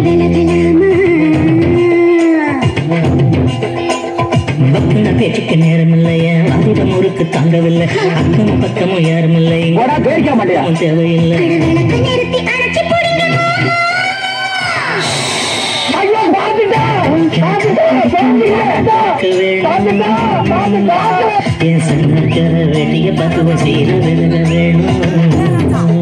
விலகலாமா பக்கன பேச்சுக்கு நேரம் இல்லையா அதிகம் முறுக்கு தாங்கவில்லை அக்கம் பக்கமும் யாரும் இல்லை போடா பேசிக்க மாட்டியா தேவையில்லை விளக்கு நிறுத்தி அணைச்சு போடுங்க ஐயோ பாத்துட்டேன் பாத்துட்டேன் என் சங்கர வேண்டிய பக்குவம் செய்த விலக வேணும்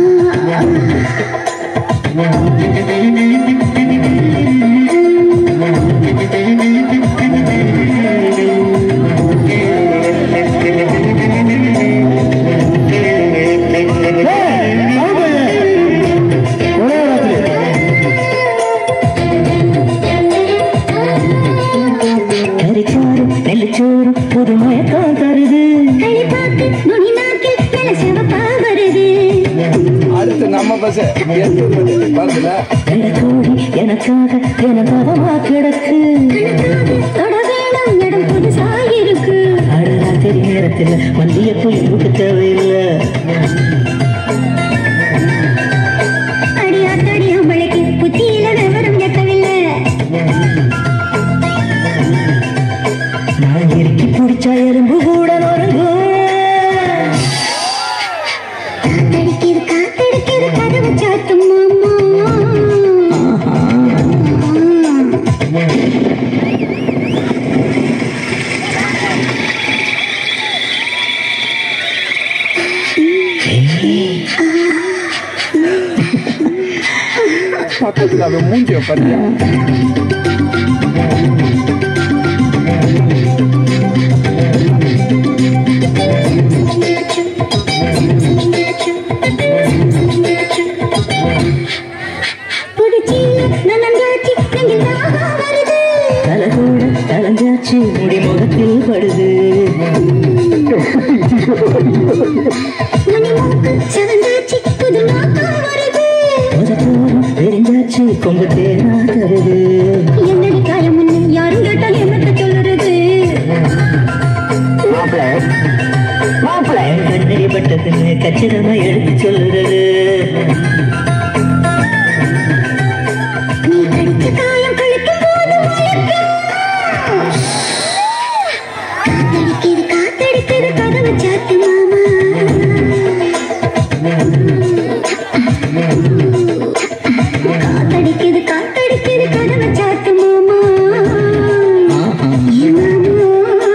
கரிச்சோறு நெல்லிச்சோறு புது மயக்கம் தருது களி பார்த்து நுனி நாக்கில் நல்ல சிவப்பா வருது அடுத்து நம்ம பஸ் வருதுல வெள்ளத்தோடி எனக்காக எனக்காகவா கிடக்கு கணக்காக தொட வேணும் இடம் புதுசா இருக்கு அடராத்திரி நேரத்தில் மல்லிய போய் கூட்டு தேவையில்லை அடியாத்தடி அவளுக்கு புத்தியில விவரம் எட்டவில்லை நான் இறுக்கி பிடிச்சா எறும்பு கூட நொறுங்கும் காத்தடிக்குது காத்தடிக்குது கதவு சாத்தும் மாமா பக்கத்துல அவன் மூஞ்சிய பாத்தியா புதுச்சியில நலங்காட்சி நெஞ்சில் தாகம் வருது தலை கூட தலைஞ்சாச்சு முடி முகத்தில் படுது மணிமூக்கு செவந்தாச்சி புது நோக்கம் வருது முதத்தோறும் தெரிஞ்சாச்சு கொம்பு தேனா தருது என்னடி காயம் முன்னு யாரும் கேட்டால் என்னத்த சொல்லுறது என் கண்ணடி பட்டதுன்னு கச்சிதமா எடுத்து சொல்லுறது நீ கடிச்ச காயம் கழிக்கும் போது வலிக்கும். காத்தடிக்குது காத்தடிக்குது கதவு சாத்து மாமா காத்தடிக்குது காத்தடிக்குது கதவு சாத்து மாமா ஏ மாமா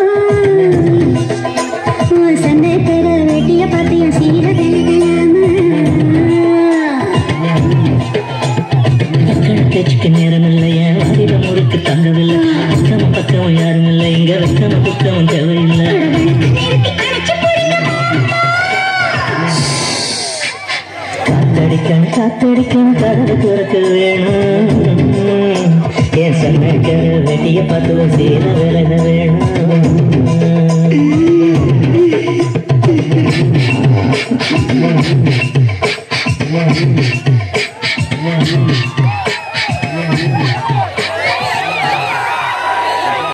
உன் சந்தேகத்துல வெட்டிய பார்த்தியும் சீரகலாமா மக்கள் பேச்சுக்கு நேரம் இல்லையா அதிகம் முறுக்கு தங்கவில்லை அக்கம் பக்கம் யாரும் இல்லை இங்க வெக்கம் புக்கம் தேவையில்லை காத்தடிக்கணும் காத்தடிக்கணும் கதவு திறக்க வேணும் என் சமைக்க வெட்டிய பத்துவம் செய்த விலக வேணும்